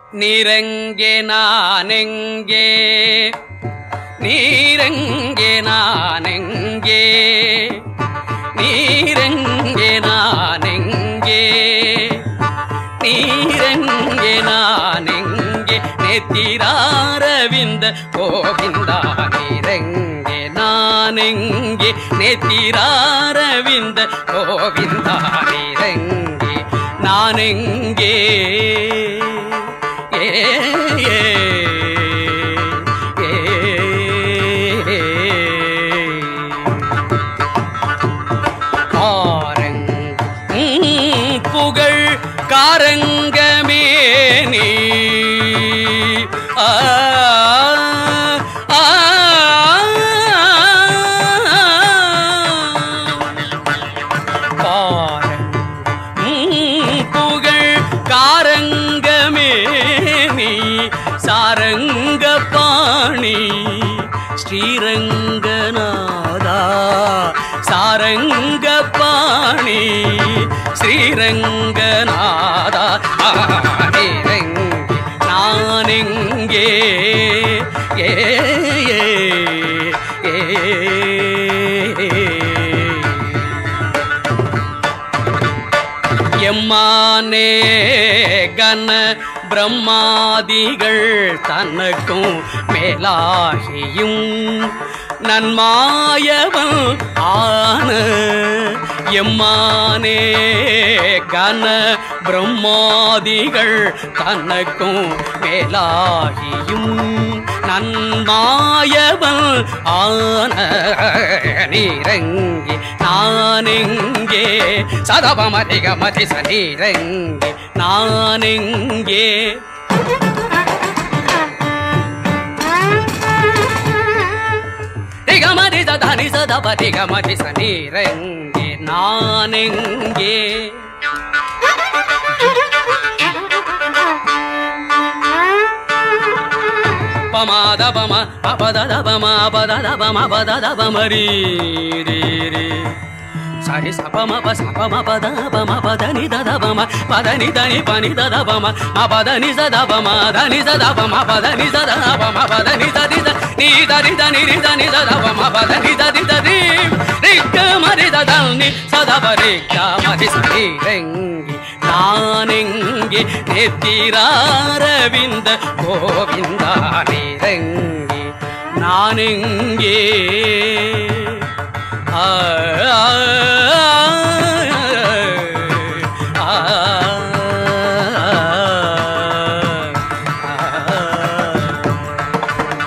நீரெங்கே நானெங்கே நீரெங்கே நானெங்கே நீரெங்கே நானெங்கே நீரெங்கே நானெங்கே நெத்திராரவிந்த கோவிந்தா நீரெங்கே நானெங்கே நெத்திராரவிந்த கோவிந்தா நீரெங்கே நானெங்கே ஏ ஏ காரங் உம், புகழ் காரங்கமே நீ ஆ, ஆ, காரங் உம், புகழ் காரங்கமே நீ சாரங்க பாணி ஸ்ரீரங்கநாதா சாரங்க பாணி ஸ்ரீரங்கநாதா ஆனிரங்கி நானெங்கே ஏ ஏ, ஏ, ஏ. எம்மானே கன பிரம்மாதிகள் தனக்கும் மேலாகியும் நன்மாயவன் ஆன எம்மானே கன பிரம்மாதிகள் தனக்கும் மேலாகியும் நன்மாயவன் ஆன நீரங்கி நானெங்கே சதபமதிக மதி சனீரங்கி நானெங்கே திகமதி சதனி சதபதிக மதி சனீரங்கி நானெங்கே பமாத பம பபதத பம பதத பம பதத பமரி ரீ ரீ சரி சபம ப சபம பத பம பதனி தத பம பதனி தனி பனி தத பம ம பதனி சத பம தனி சத பம பதனி சத பம பதனி சதி த நீ தரி தனி ரி தனி சத பம பதனி ததி ததி ரிக்க மரி ததல்னி சத பரிக்க மரி சரி ரெங்கி நானெங்கே நெத்திராரவிந்த கோவிந்தா நிரங்கி நானெங்கே ஆ, ஆ, ஆ, ஆ.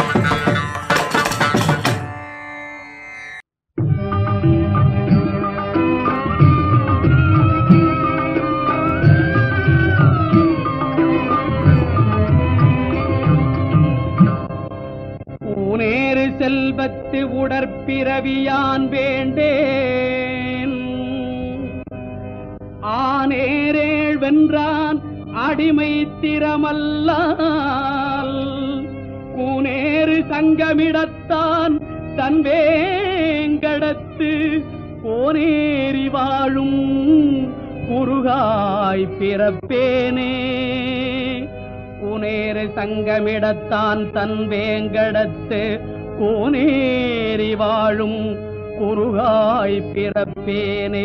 ஊனேறு செல்வத்து உடற்பிறவியான் வேண்டேன் ஆனேரேள் வென்றான் அடிமை திறமல்லால் கூனேறு சங்கமிடத்தான் தன் வேங்கடத்து கோனேறி வாழும் குறுகாய் பிறப்பேனே குனேறு சங்கமிடத்தான் தன் வேங்கடத்து கோனேறி வாழும் குறுகாய் பிறப்பேனே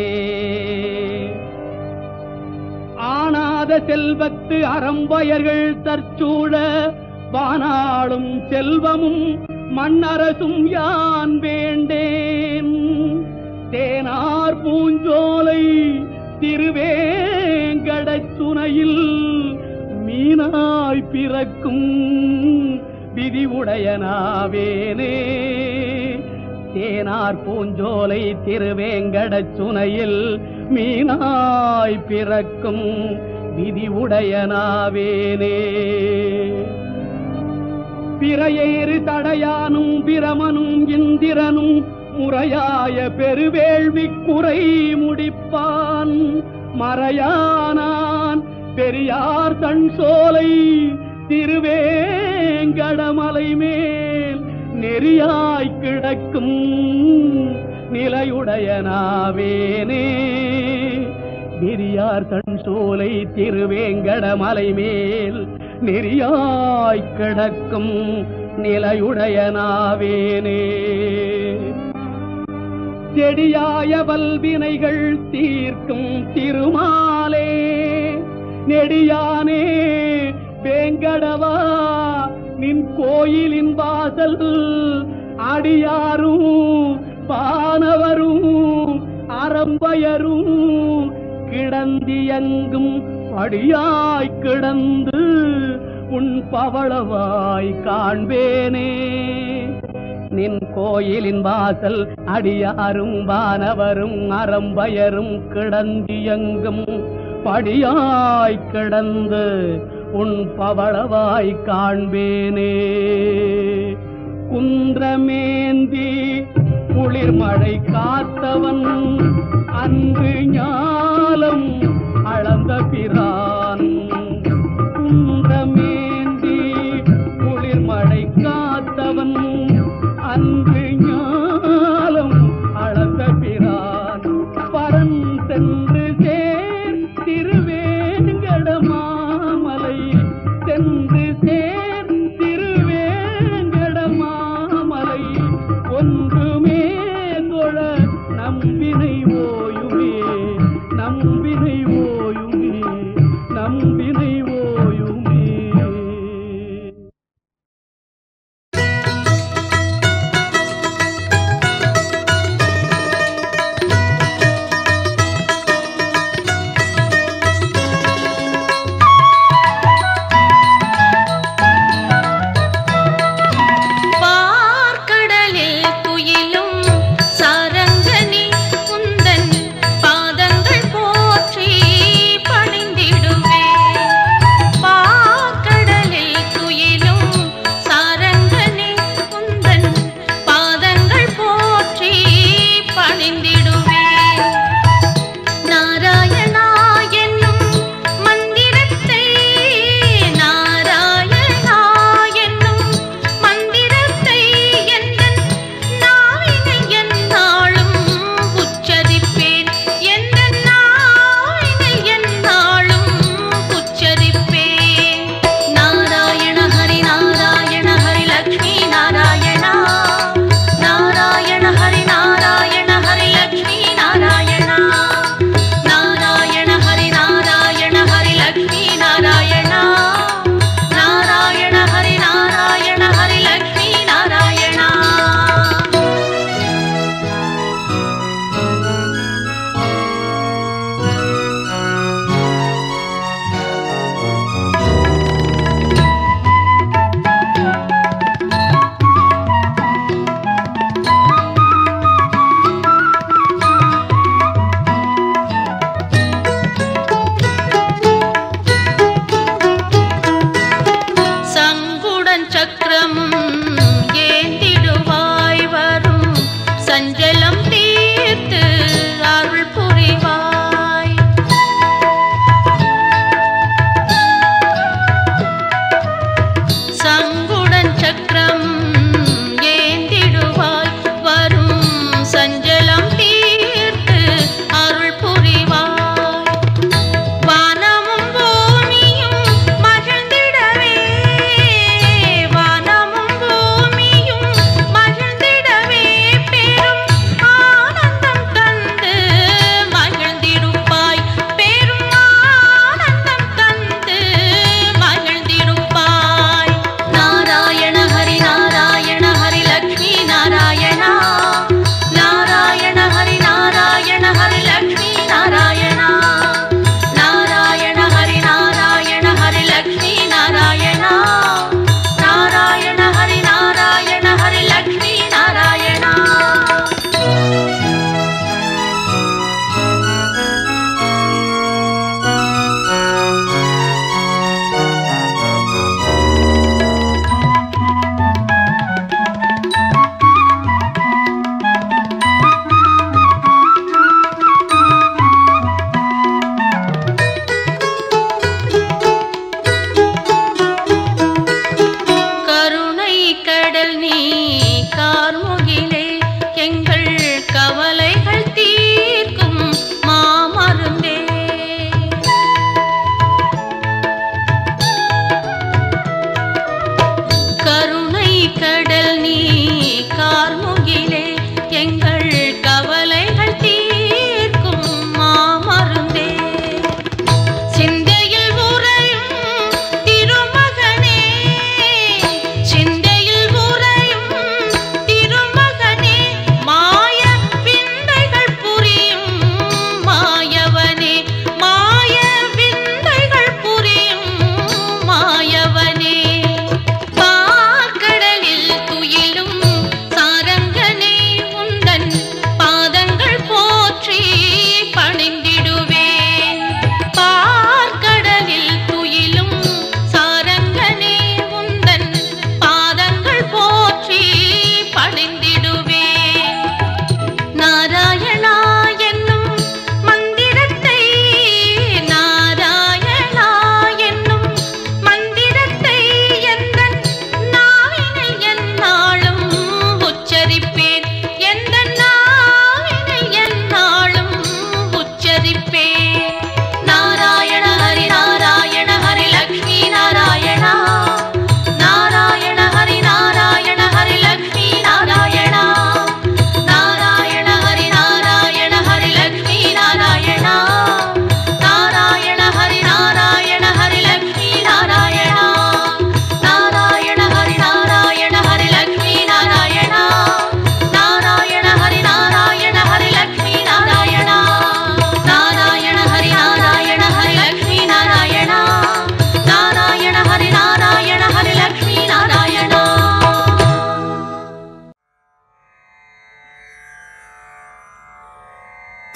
ஆனாத செல்வத்து அறம்பயர்கள் தற்சூழ வானாளும் செல்வமும் மண்ணரசும் யான் வேண்டேன் தேனார் பூஞ்சோலை திருவேங்கடச் சுனையில் மீனாய் பிறக்கும் விதி உடையனாவேனே தேனார் பூஞ்சோலை திருவேங்கடச் சுனையில் மீனாய் பிறக்கும் விதி உடையனாவேனே பிறையேறு தடையானும் பிரமனும் இந்திரனும் முறையாய பெருவேள்வி குறை முடிப்பான் மறையானான் பெரியார் தன் சோலை திருவேங்கடமலை மேல் நெறியாய் கிடக்கும் நிலையுடையனாவேனே பெரியார் தன் சோலை திருவேங்கடமலை மேல் நெறியாய்க் கிடக்கும் நிலையுடைய நாவேனே செடியாய வல்வினைகள் தீர்க்கும் திருமாலே நெடியானே வேங்கடவா நின் கோயிலின் வாசல் அடியாரும் பானவரும் அறம்பயரும் கிடந்தியங்கும் அடியாய் கிடந்து உன் பவளவாய் காண்பேனே நின் கோயிலின் வாசல் அடியாரும் வானவரும் அறம்பயரும் கிடந்தியங்கும் படியாய் கிடந்து உன் பவளவாய் காண்பேனே குன்றமேந்தி குளிர்மழை காத்தவன் அன்று ஞாலம் அளந்த பிரான் குன்றமேந்தி குளிர்மழை காத்தவன் அன்று ஞாலம் அளந்த பிரான் பரன் சென்று சேர் திருவேங்கட மாமலை சென்று சேர் திருவேங்கட மாமலை ஒன்றுமே தொழ நம்பினை ஓயுமே நம்பினை ஓயுமே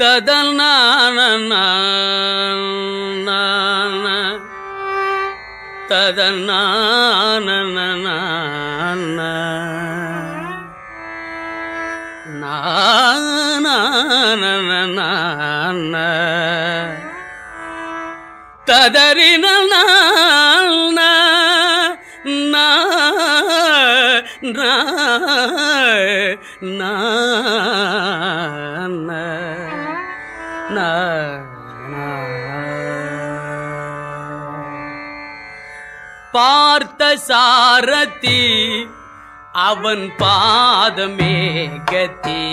ததல் ததல் ததறின பார்த்த சாரதி அவன் பாதமே கதி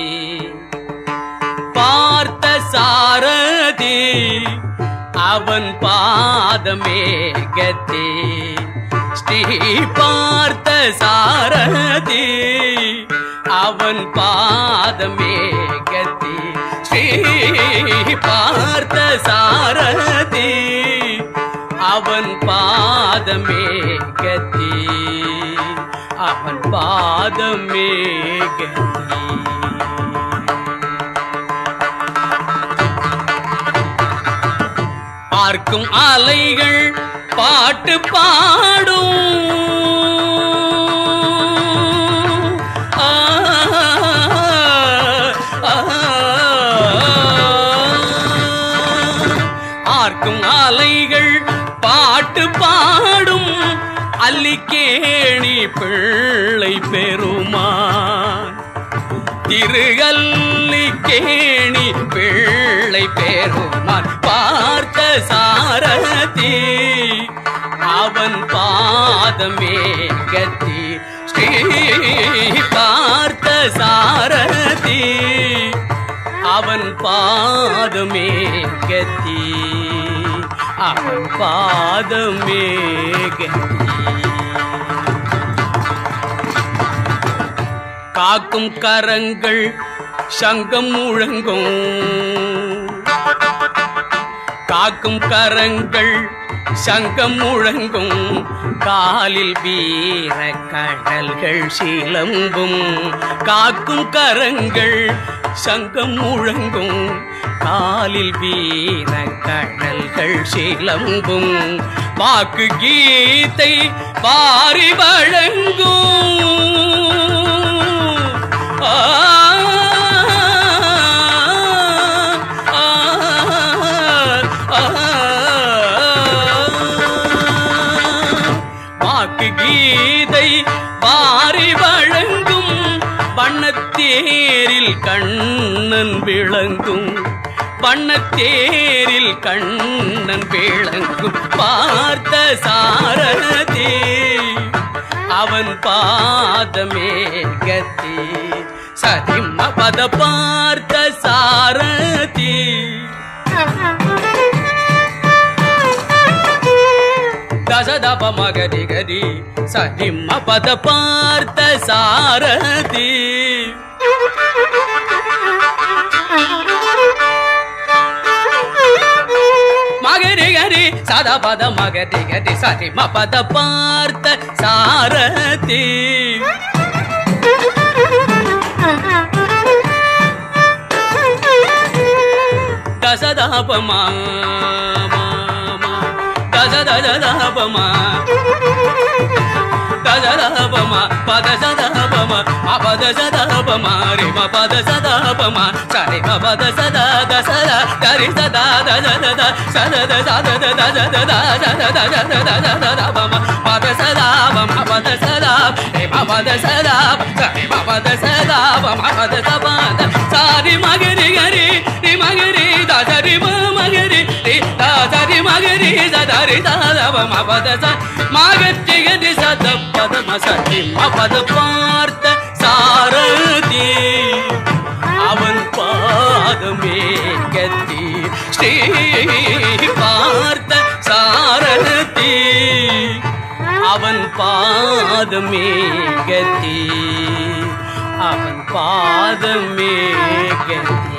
பார்த்த சாரதி அவன் பாதமே கதி ஸ்ரீ பார்த்த சாரதி அவன் பாதமே கதி ஸ்ரீ பார்த்த சாரதி அவன் பாதமே கதி அவன் பாதமே கதி பார்க்கும் அலைகள் பாட்டு பாடும் ஆ, ஆ, ஆர்க்கும் அலைகள் பாட்டு பாடும் அல்லிக்கேணி பிள்ளை பெருமான் திருகல்லிக்கேணி பிள்ளை பெருமான் பார்த்த சாரதி அவன் பாதமே கத்தி ஸ்ரீ பார்த்த சாரதி அவன் பாதமே கத்தி அவன் பாதமே கத்தி காக்கும் கரங்கள் சங்கம் முழங்கும் காக்கும் கரங்கள் சங்கம் முழங்கும் காலில் வீர கடல்கள் சிலம்பும் காக்கும் கரங்கள் சங்கம் முழங்கும் காலில் வீர கடல்கள் சிலம்பும் வாக்கு கீதை பாரி வழங்கும் ஆ, ஆ, ஆ, வாக்கு கீதை வாரி வழங்கும் வண்ணத்தேரில் கண்ணன் விளங்கும் வண்ணத்தேரில் கண்ணன் விளங்கும் பார்த்த சாரதி அவன் பாதமே கத்தி சதிம்ம பத பார்த்த சாரதி தசதப மகதி கதி சதிம்ம பத பார்த்த சாரதி மகரி கரி சத பத மகதி கதி சதிம்ம பத பார்த்த சாரதி தசதாபமா தசதபமா ததபமா பத சதபமா அபத சதபமா ரிம பத சதபமா சரி பத சதா தசத கரி சதா தத சதத சதத தத சதத சததபமா பத சதாபம் பத சதா ரிம பத சதா சரி பத சதாபம் பத சபாத சாரி மகரி கரி ரி மகரி தசரி மகரி ரி தசரி மகரி சதரி சதபம் பத ச மகரி கரி சத பத மசதி பத பார்த்த சாரதி அவன் பாதமே கத்தி ஸ்ரீ பார்த்த சாரதி அவன் பாதமே கத்தி அவன் பாதமே கத்தி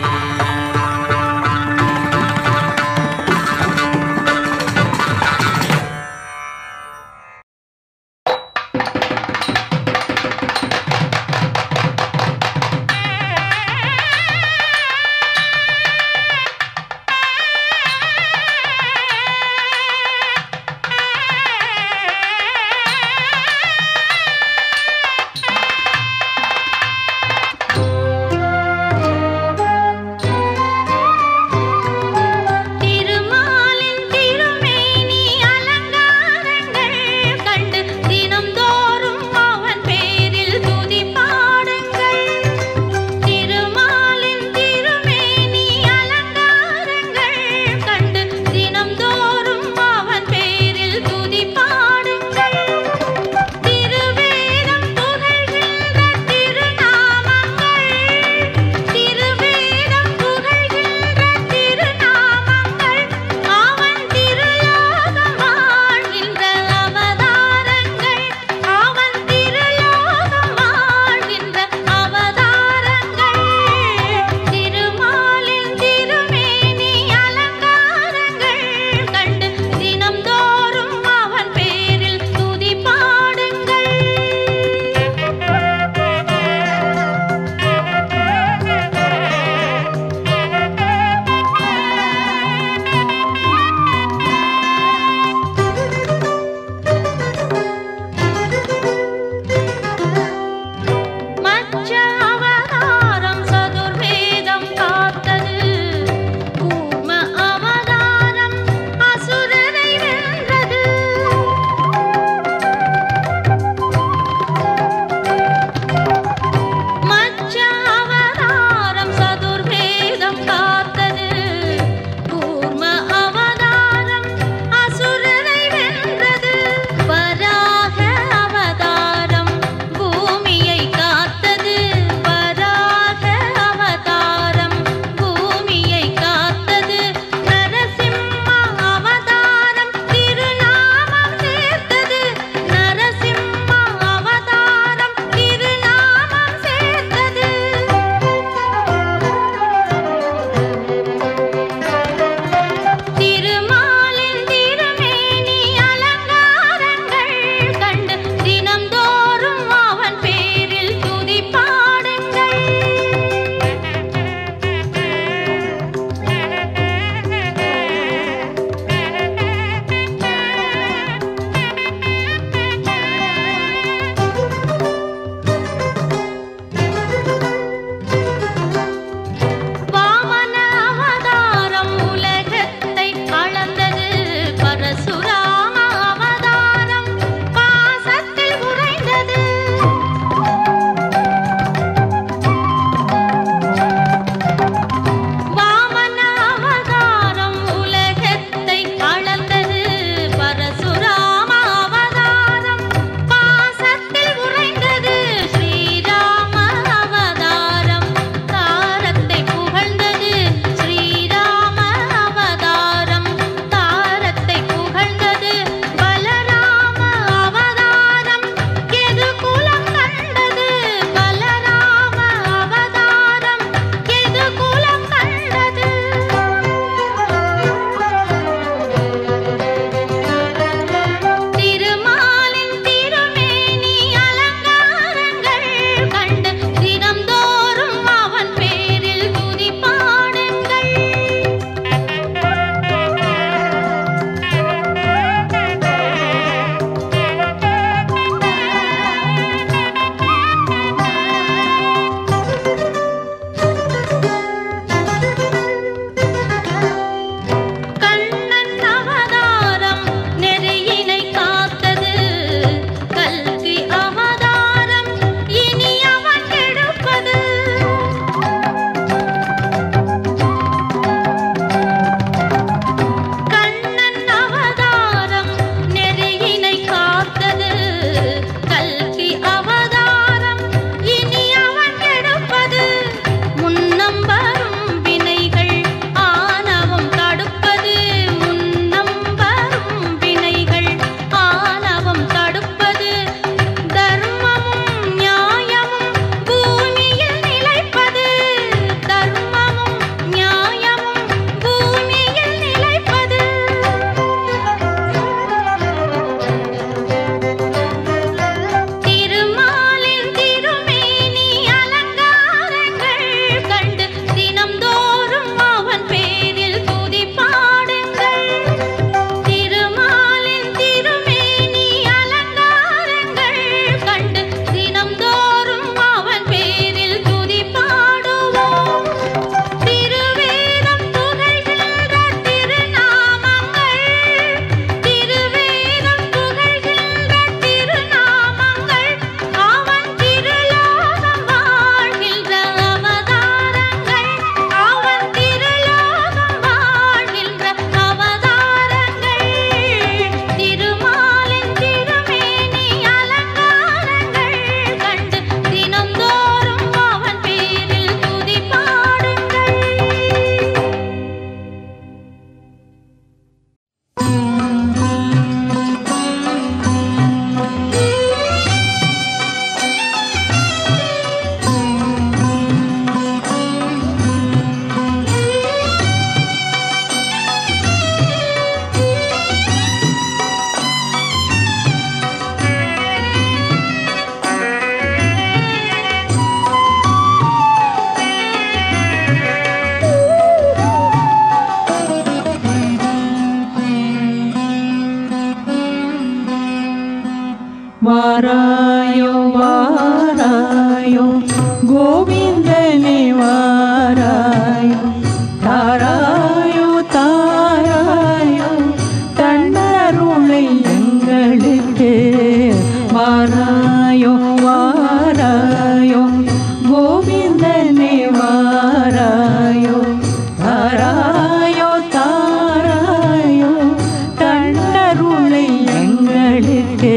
வாராயோ வாராயோ கோவிந்தனே வாராயோ தாராயோ தாராயோ தன்னருளை எங்களுக்கு வாராயோ வாராயோ கோவிந்தனே வாராயோ தாராயோ தாராயோ தன்னருளை எங்களுக்கு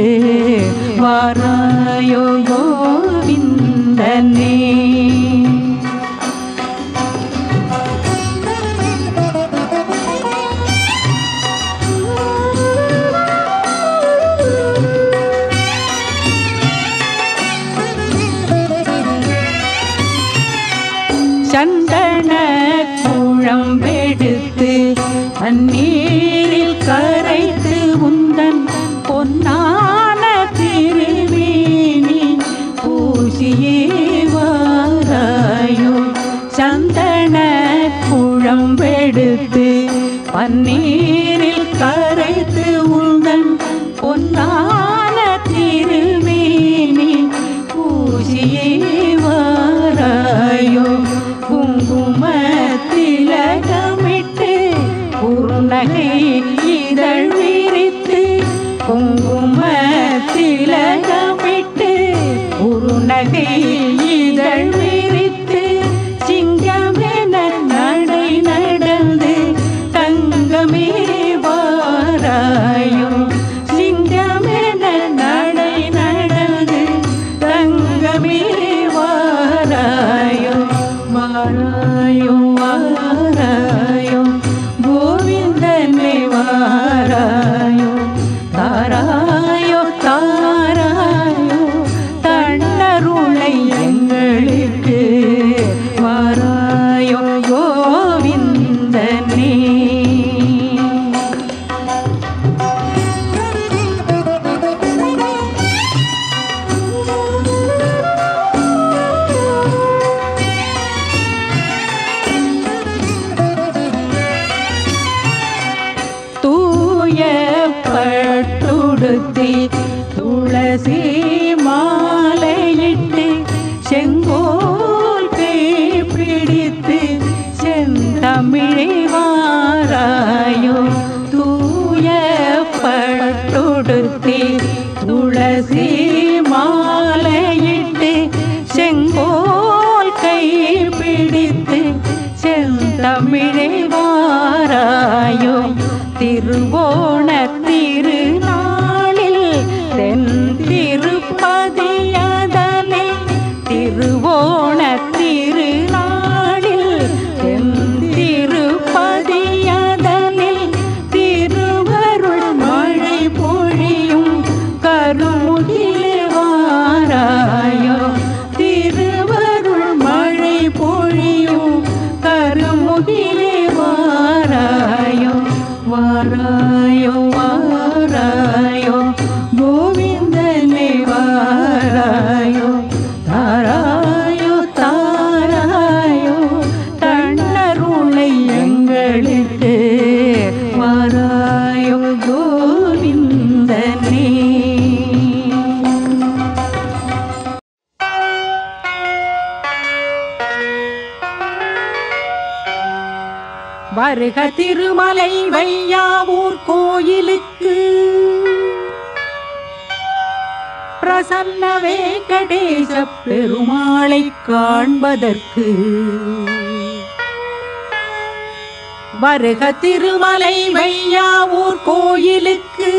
வாராயோ கோவிந்தனே சந்தன குழம்பெடுத்து தண்ணீரில் கரைத்து உந்தன் பொன்னான திருமேனி பூசியே வாராயோ சந்தன குழம்பெடுத்து பன்னீரில் கரைத்து உந்தன் பொன்னான திருமேனி பூசியே வாராயோ குங்கும திலகமிட்டு குறுநகை இதழ் விரித்து குங்கும திலகமிட்டு குறுநகை இதழ் விரித்து சிங்கமென நடை நடந்து தங்கமே வாராயோ சிங்கமென நடை நடந்து தங்கமே வாராயோ வாராயோ வாராயோ கோவிந்தனே வாராயோ தாராயோ தாராயோ தன்னருளை எங்களுக்கு வாராயோ கோவிந்தனே தூய பட்டுடுத்தி துளசி மாலையிட்டு செங்கோல் கை பிடித்து செந்தமிழை வாராயோ தூய பட்டுடுத்தி துளசி மாலையிட்டு செங்கோல் கை பிடித்து செந்தமிழை வாராயோ திருவோண திருநாளில் தென் திருப்பதியதனை திருவோண திருநாளில் தென் திருப்பதியதனில் திருவருள் மழை பொழியும் கருமுகிலே வாராயோ திருவருள் மழை பொழியும் கருமுகிலே வாராயோ வாராயோ வாராயோ கோவிந்தனே வாராயோ தாராயோ தாராயோ தன்னருளை எங்களுக்கு வாராயோ கோவிந்தனே வருக திருமலை வையாவூர் கோயிலுக்கு பிரசன்ன வெங்கடேச பெருமாளை காண்பதற்கு வருக திருமலை வையாவூர் கோயிலுக்கு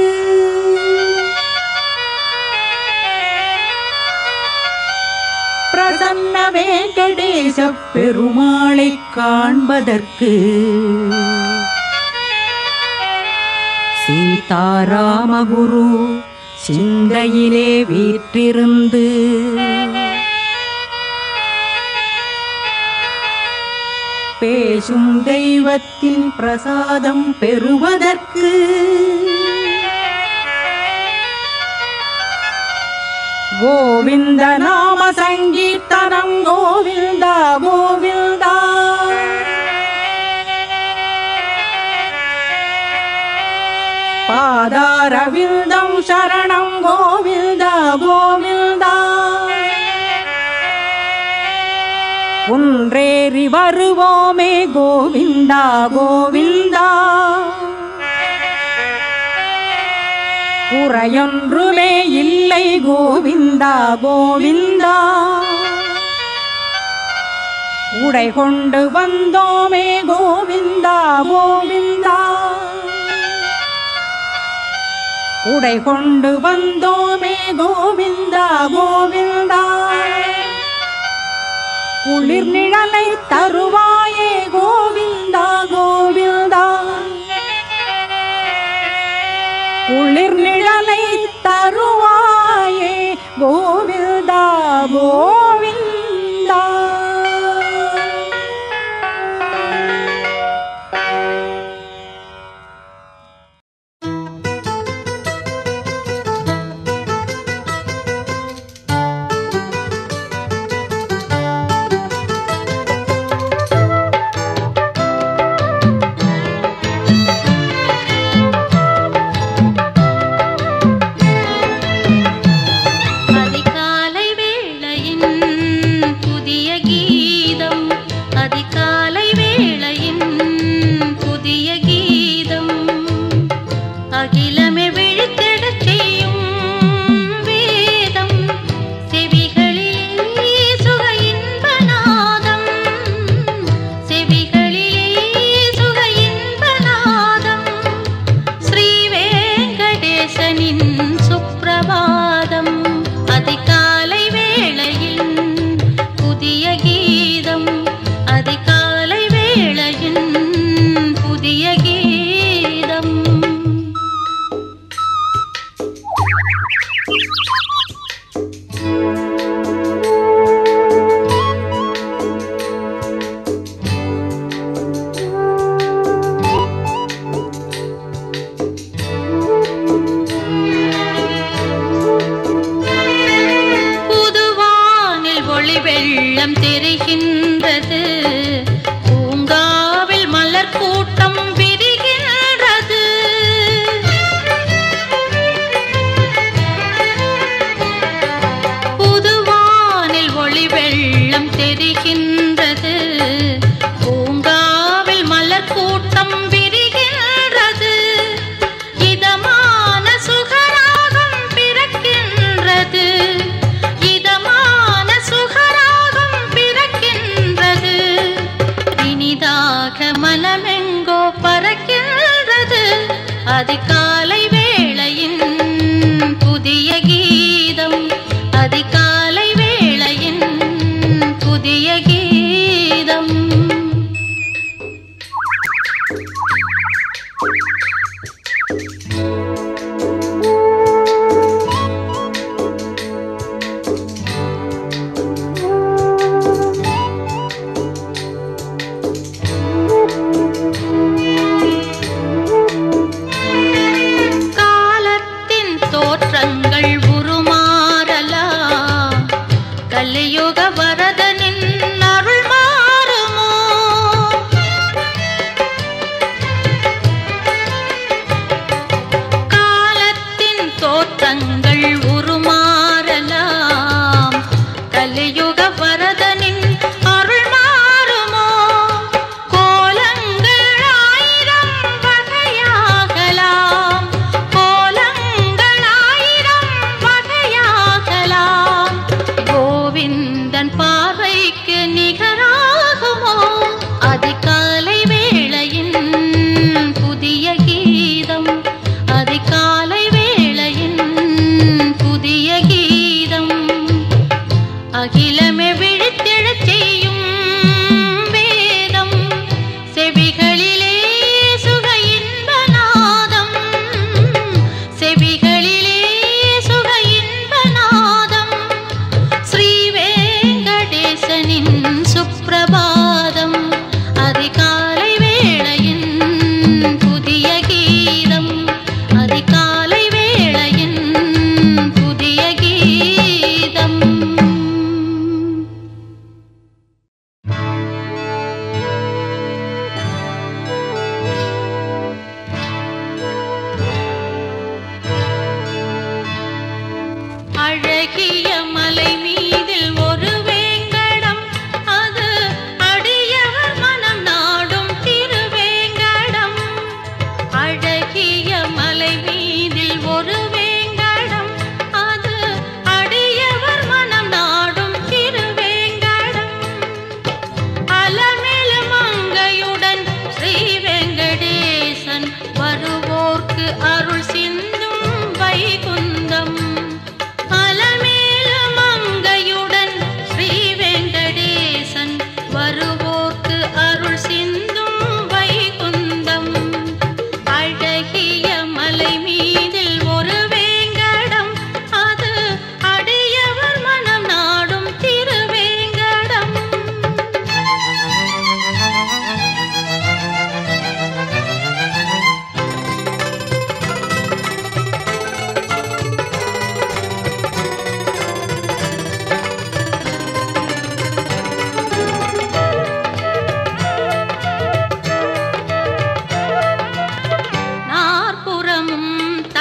பிரசன்ன வெங்கடேச பெருமாளை காண்பதற்கு சீதாராமகுரு சிந்தையிலே வீற்றிருந்து பேசும் தெய்வத்தின் பிரசாதம் பெறுவதற்கு கோவிந்த நாம சங்கீர்த்தனம் கோவிந்தா கோவிந்தா பாதாரவிந்தம் சரணம் கோவிந்தா கோவிந்தா குன்றேறி வருவோமே கோவிந்தா கோவிந்தா குறையொன்றுமே இல்லை கோவிந்தா கோவிந்தா உடை கொண்டு வந்தோமே கோவிந்தா கோவிந்தா உடை கொண்டு வந்தோமே கோவிந்தா கோவிந்தா குளிர் நிழலை தருவாயே கோவிந்தா கோவிந்தா குளிர் நிழலை தருவாயே கோவிந்தா கோவிந்தா அதிகாலை வேளையின் புதிய கீதம் அதிகாலை வேளையின் புதிய கீதம் அகிலமே விழித்திடச் செய்யும் வேதம் செவிகளிலே சுக இன்ப நாதம் செவிகளிலே சுக இன்ப நாதம் ஸ்ரீ வெங்கடேசனின் சுப்பிரபாதம் அதிகாலை வேளையில் புதிய கீதம் அதிகாலை வேளையின் புதிய கீதம் புதுவானில் ஒளி வெள்ளம் தெரிகின்றது பூங்காவில் மலர் கூட்டம் விரிகின்றது புதுவானில் ஒளி வெள்ளம் தெரிகின்றது பூங்காவில் மலர் கூட்டம் விரிகின்றது இதமான சுகராகம் பிறக்கின்றது இதமான சுகராகம் பிறக்கின்றது இனிதாக மனமெங்கோ பறக்கின்றது அதிகாலை வேளையின் புதிய கீதம் அதிகாலை வேளையின் புதிய கீதம் காலத்தின் தோற்றங்கள் உருமாறலாம் கலியுக வரதனின் அருள் மாறுமோ காலத்தின் தோற்றங்கள் உருமாறலாம் கலியுக வரதனின் அருள் மாறுமோ கோலங்கள் ஆயிரம் வகையாகலாம் கோலங்கள் ஆயிரம் வகையாகலாம் கோவிந்தன் பார்வைக்கு நிகராகுமோ அதிகாலை வேளையின் புதிய கீதம் அதிகாலை வேளையின்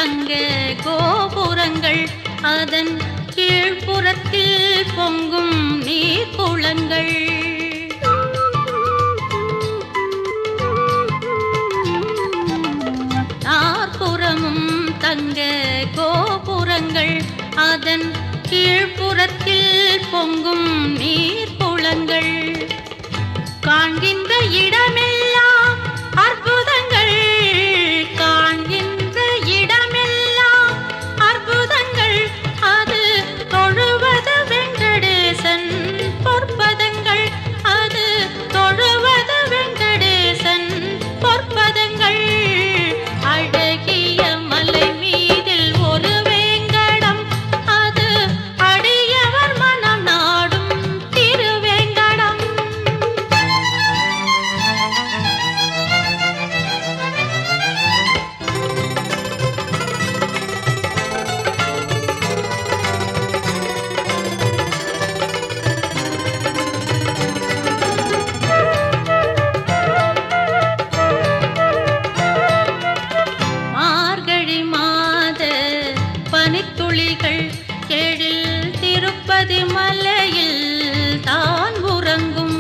தங்க கோபுரங்கள் அதன் கீழ்ப்புறத்தில் பொங்கும் நீர் குளங்கள் நாற்புறமும் தங்க கோபுரங்கள் அதன் கீழ்ப்புறத்தில் பொங்கும் நீர் குளங்கள் காண்கின்ற இடமெல்லாம் அற்புதங்கள் காண்கின்ற இடமெல்லாம் அற்புதங்கள் அது தொழுவது வெங்கடேசன் பொற்பதங்கள் அது தொழுவது வெங்கடேசன் பொற்பதங்கள் அழகிய மலை மீதில் ஒரு வேங்கடம் அது அடியவர் மனம் நாடும் திருவேங்கடம் மார்கழி மாத பனித்துளிகள் எழில் திருப்பதி மலையில் தான் உறங்கும்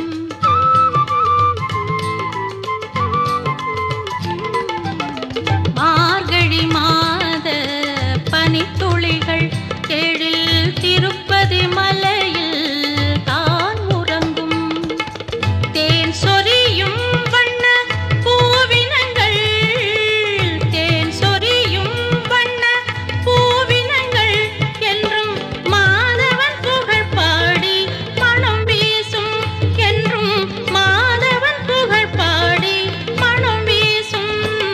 மார்கழி மாத பனித்துளிகள் எழில் திருப்பதி மலையில் தான் உறங்கும் தேன் சொரியும் வண்ண பூவினங்கள் தேன் சொரியும் வண்ண பூவினங்கள் என்றும் மாதவன் புகழ் பாடி மனம் வீசும் என்றும் மாதவன் புகழ் பாடி மனம் வீசும்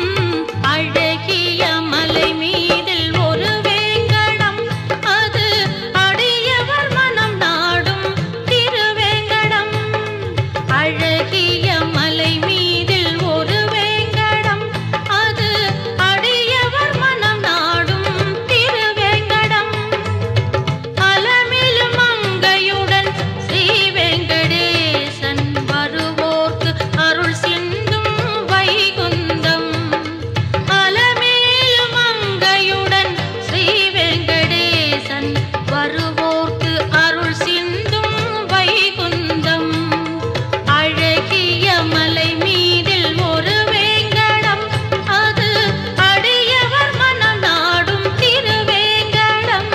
அழகிய மலை மீதில் ஒரு வேங்கடம் அது அடியவர் மனம் நாடும் திருவேங்கடம் அழகிய மலை மீதில் ஒரு வேங்கடம் அது அடியவர் மனம் நாடும் திருவேங்கடம் அலமில் மங்கையுடன் ஸ்ரீ வெங்கடேசன் வருவோர்க்கு அருள் சிந்தும் வைகுந்தம் அலமேல் மங்கையுடன் ஸ்ரீ வெங்கடேசன் வருவோர்க்கு அருள் சிந்தும் வைகுந்தம் அழகிய மலை மீதில் ஒரு வேங்கடம் அது அடியவர் மனம் நாடும் திருவேங்கடம்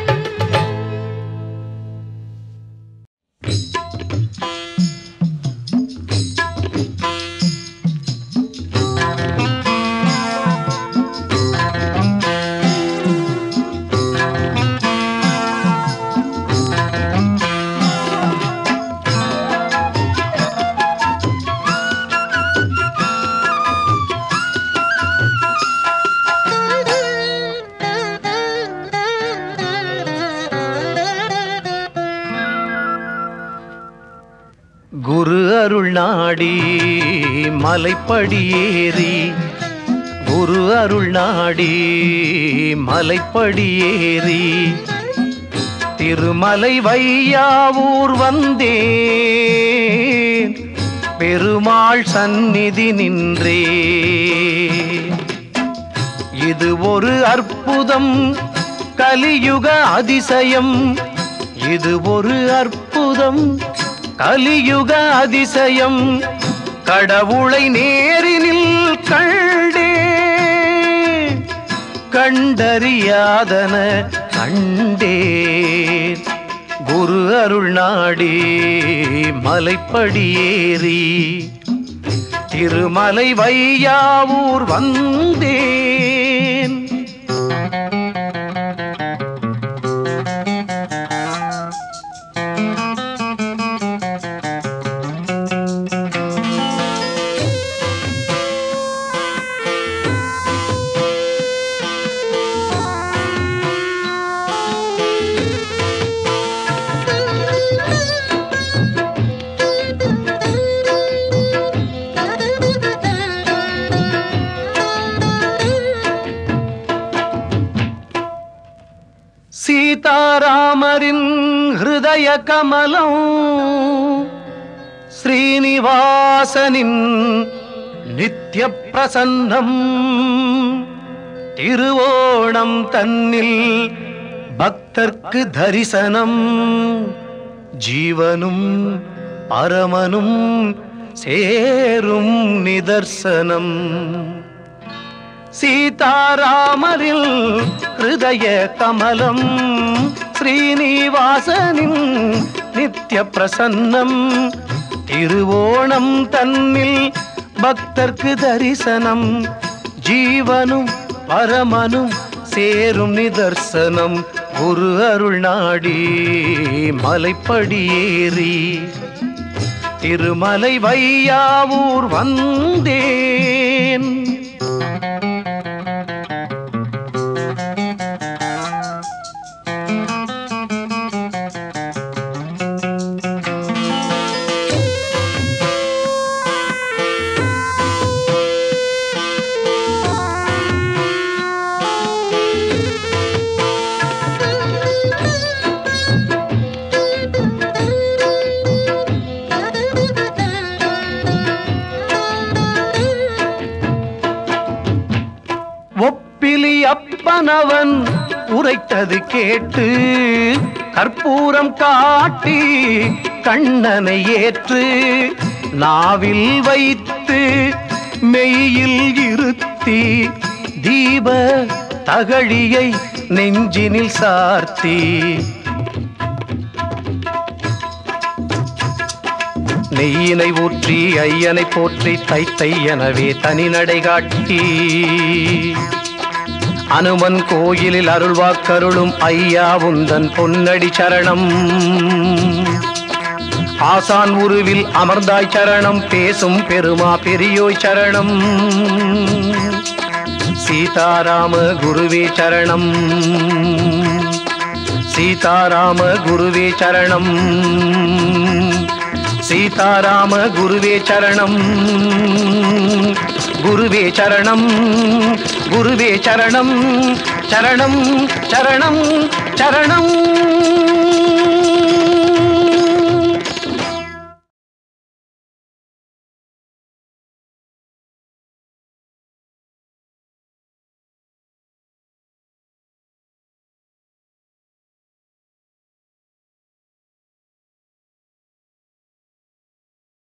குரு அருள் நாடி மலைப்படியேறி குரு அருள் நாடி மலைப்படியேறி திருமலை வையாவூர் வந்தேன் பெருமாள் சந்நிதி நின்றே இது ஒரு அற்புதம் கலியுக அதிசயம் இது ஒரு அற்புதம் கலியுக அதிசயம் கடவுளை நேரினில் கண்டே கண்டறியாதன கண்டேன் குரு அருள் நாடி மலைப்படியேறி திருமலை வையாவூர் வந்தேன் சீதாராமரின் ஹிருதய கமலம் ஸ்ரீனிவாசனின் நித்ய பிரசன்னம் திருவோணம் தன்னில் பக்தர்க்கு தரிசனம் ஜீவனும் பரமனும் சேரும் நிதர்சனம் சீதாராமரில் ஹிருதய கமலம் ஸ்ரீனிவாசனின் நித்ய பிரசன்னம் திருவோணம் தன்னில் பக்தர்க்கு தரிசனம் ஜீவனும் பரமனும் சேரும் நிதர்சனம் குரு அருள் நாடி மலைப்படியேறி திருமலை வையாவூர் வந்தேன் ஒப்பிலி அப்பனவன் உரைத்தது கேட்டு கற்பூரம் காட்டி கண்ணனை ஏற்று நாவில் வைத்து மெய்யில் இருத்தி தீப தகழியை நெஞ்சினில் சார்த்தி நெய்யினை ஊற்றி ஐயனை போற்றி தைத்தை எனவே தனி நடை காட்டி அனுமன் கோயிலில் அருள்வாக்கருளும் ஐயா உந்தன் பொன்னடி சரணம் ஆசான் உருவில் அமர்ந்தாய் சரணம் பேசும் பெருமா பெரியோய் சரணம் சீதாராம குருவே சரணம் சீதாராம குருவே சரணம் சீதாராம குருவே சரணம் குருவே சரணம் குருவே சரணம் சரணம் சரணம் சரணம்